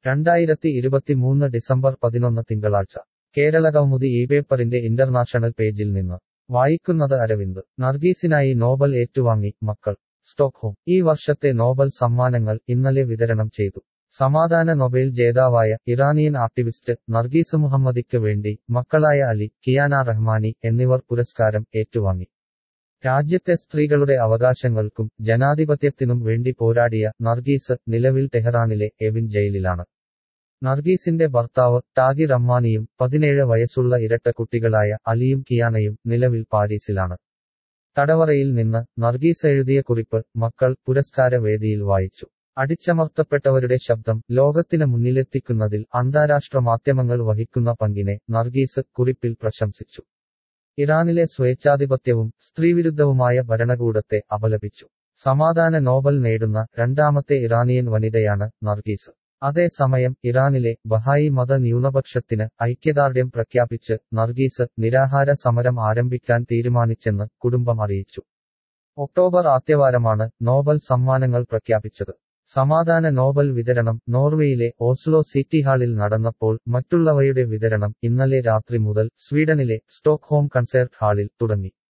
രണ്ടായിരത്തി ഇരുപത്തിമൂന്ന് ഡിസംബർ പതിനൊന്ന് തിങ്കളാഴ്ച കേരളകൗമുദി ഈ പേപ്പറിന്റെ ഇന്റർനാഷണൽ പേജിൽ നിന്ന് വായിക്കുന്നത് അരവിന്ദ് നർഗീസിനായി നോബൽ ഏറ്റുവാങ്ങി മക്കൾ സ്റ്റോക്ക്ഹോം ഈ വർഷത്തെ നോബൽ സമ്മാനങ്ങൾ ഇന്നലെ വിതരണം ചെയ്തു സമാധാന നൊബേൽ ജേതാവായ ഇറാനിയൻ ആക്ടിവിസ്റ്റ് നർഗീസ് മുഹമ്മദിക്ക് വേണ്ടി മക്കളായ അലി കിയാന റഹ്മാനി എന്നിവർ പുരസ്കാരം ഏറ്റുവാങ്ങി രാജ്യത്തെ സ്ത്രീകളുടെ അവകാശങ്ങൾക്കും ജനാധിപത്യത്തിനും വേണ്ടി പോരാടിയ നർഗീസ് നിലവിൽ ടെഹ്റാനിലെ എവിൻ ജയിലിലാണ് നർഗീസിന്റെ ഭർത്താവ് ടാഗി റഹ്മാനിയും പതിനേഴ് വയസ്സുള്ള ഇരട്ട കുട്ടികളായ അലിയും കിയാനയും നിലവിൽ പാരീസിലാണ് തടവറയിൽ നിന്ന് നർഗീസ് എഴുതിയ കുറിപ്പ് മക്കൾ പുരസ്കാര വേദിയിൽ വായിച്ചു അടിച്ചമർത്തപ്പെട്ടവരുടെ ശബ്ദം ലോകത്തിന് മുന്നിലെത്തിക്കുന്നതിൽ അന്താരാഷ്ട്ര മാധ്യമങ്ങൾ വഹിക്കുന്ന പങ്കിനെ നർഗീസ് കുറിപ്പിൽ പ്രശംസിച്ചു ഇറാനിലെ സ്വേച്ഛാധിപത്യവും സ്ത്രീവിരുദ്ധവുമായ ഭരണകൂടത്തെ അപലപിച്ചു സമാധാന നോബൽ നേടുന്ന രണ്ടാമത്തെ ഇറാനിയൻ വനിതയാണ് നർഗീസ് അതേസമയം ഇറാനിലെ ബഹായി മത ന്യൂനപക്ഷത്തിന് ഐക്യദാർഢ്യം പ്രഖ്യാപിച്ച് നർഗീസ് നിരാഹാര സമരം ആരംഭിക്കാൻ തീരുമാനിച്ചെന്ന് കുടുംബം അറിയിച്ചു ഒക്ടോബർ ആദ്യവാരമാണ് നോബൽ സമ്മാനങ്ങൾ പ്രഖ്യാപിച്ചത് സമാധാന നോബൽ വിതരണം നോർവേയിലെ ഓസ്ലോ സിറ്റി ഹാളിൽ നടന്നപ്പോൾ മറ്റുള്ളവയുടെ വിതരണം ഇന്നലെ രാത്രി മുതൽ സ്വീഡനിലെ സ്റ്റോക്ക്ഹോം കൺസേർട്ട് ഹാളിൽ തുടങ്ങി